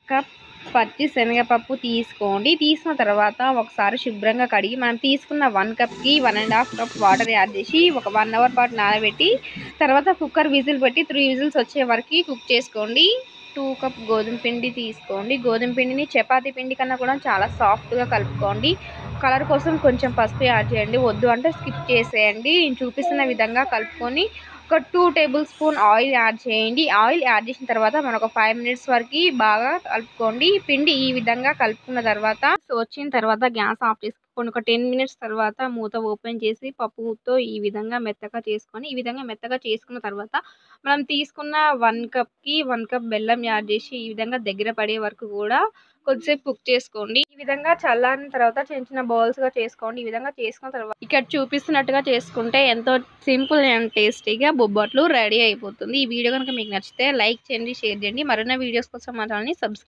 cup పచ్చి శనగపప్పు తీసుకోండి తీసుకున్న తర్వాత ఒకసారి శుభ్రంగా కడిగి మనం తీసుకున్న వన్ కప్కి one and half cup water add చేసి ఒక వన్ అవర్ పాటు నానబెట్టి తర్వాత కుక్కర్ విజిల్ పెట్టి త్రీ విజిల్స్ వచ్చే వరకు కుక్ చేసుకోండి టూ కప్ గోధుమ పిండి తీసుకోండి గోధుమ పిండిని చపాతీ పిండి కన్నా కూడా చాలా సాఫ్ట్గా కలుపుకోండి కలర్ కోసం కొంచెం పసుపు యాడ్ చేయండి వద్దు అంటే స్కిప్ చేసేయండి నేను చూపిస్తున్న విధంగా కలుపుకొని ఒక two tablespoon oil add చేయండి ఆయిల్ యాడ్ చేసిన తర్వాత మనం ఒక ఫైవ్ మినిట్స్ వరకు బాగా కలుపుకోండి పిండి ఈ విధంగా కలుపుకున్న తర్వాత సో వచ్చిన తర్వాత గ్యాస్ ఆఫ్ చేసుకోండి ఒక టెన్ మినిట్స్ తర్వాత మూత ఓపెన్ చేసి పప్పుతో ఈ విధంగా మెత్తగా చేసుకొని ఈ విధంగా మెత్తగా చేసుకున్న తర్వాత మనం తీసుకున్న వన్ కప్కి వన్ కప్ బెల్లం యాడ్ చేసి ఈ విధంగా దగ్గర పడే వరకు కూడా కొద్దిసేపు కుక్ చేసుకోండి ఈ విధంగా చల్లారిన తర్వాత చిన్న చిన్న బౌల్స్ గా చేసుకోండి ఈ విధంగా చేసుకున్న తర్వాత ఇక్కడ చూపిస్తున్నట్టుగా చేసుకుంటే ఎంతో సింపుల్ అండ్ టేస్టీగా బొబ్బట్లు రెడీ అయిపోతుంది ఈ వీడియో కనుక మీకు నచ్చితే లైక్ చేయండి షేర్ చేయండి మరిన్న వీడియోస్ కోసం మా ఛానల్ని సబ్స్క్రైబ్